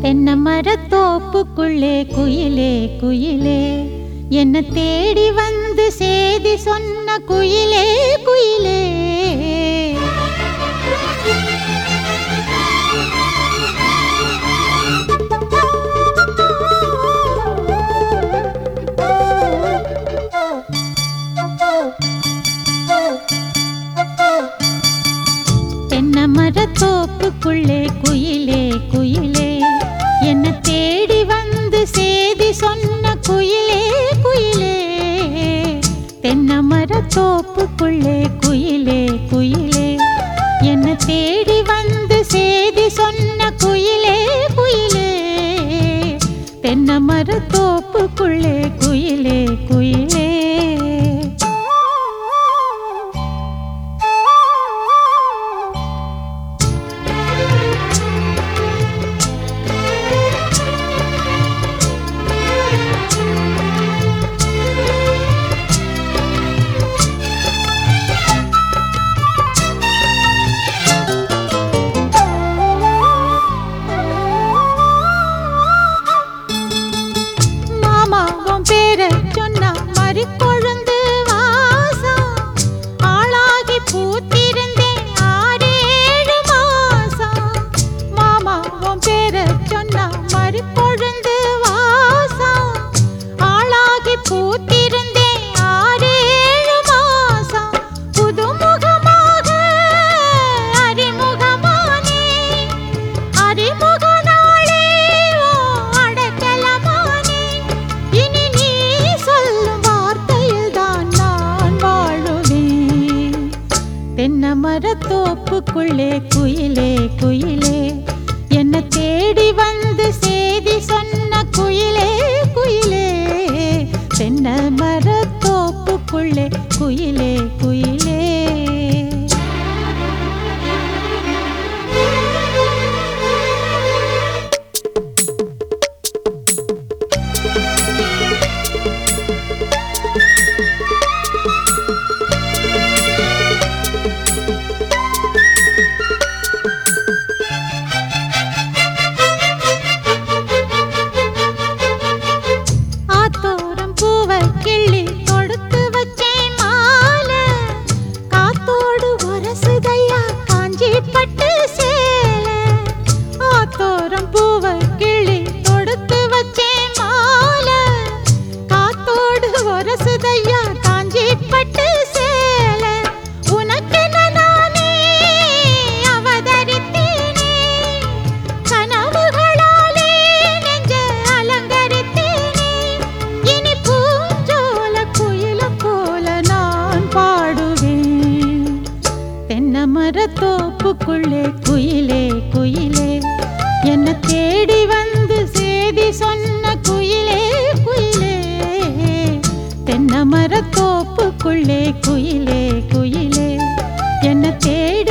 தென்னை மரத்தோப்புக்குள்ளே குயிலே குயிலே என்ன தேடி வந்து சேதி சொன்ன குயிலே குயிலே தென்னை மரத்தோப்புக்குள்ளே குயிலே குயிலே என்ன தேடி வந்து சேதி சொன்ன குயிலே குயிலே தென்னை மரத்தோப்புக்குள்ளே குயிலே குயிலே என்ன தேடி வந்து சேதி சொன்ன குயிலே குயிலே தென்னை மரத்தோப்புக்குள்ளே குயிலே குயிலே மாமா உன் பேரை சொன்னா மறி கொழுந்து வாசம் ஆளாகி பூத்திருந்தேன் ஆறேழு மாசம் மாமா உன் பேரை சொன்னா மறி கொழுந்து வாசம் ஆளாகி பூத்திருந்தேன் ஆறேழு மாசம் புதுமுகமாக அறிமுகமானே அறிமுக நாளே ஓ அடக்கலமானே இனி நீ சொல்லும் வார்த்தையில் தான் நான் வாழுவேன் தென்னை மரத்தோப்புக்குள்ளே குயிலே குயிலே என்ன தேடி வந்து சேதி சொன்ன குயிலே குயிலே தென்னை மரத்தோப்புக்குள்ளே குயிலே குயிலே ஆத்தோரம் பூவை கிள்ளி தொடுத்து வச்சேன் மாலை காத்தோடு உரசுதையா காஞ்சி பட்டு சேலை ஆத்தோரம் பூவை கிள்ளி தொடுத்து வச்சேன் மாலை காத்தோடு உரசுதையா காஞ்சி பட்டு சேலை உனக்கென நானே அவதரித்தேனே கனவுகளாலே நெஞ்ச அலங்கரித்தேனே இனி பூஞ்சோல குயில போல நான் பாடுவேன் தென்னை மரத்தோப்புக்குள்ளே குயிலே குயிலே என்ன தேடி வந்து சேதி சொன்ன குயிலே குயிலே தென்னை மரத்தோப்புக்குள்ளே குயிலே குயிலே என்ன தேடி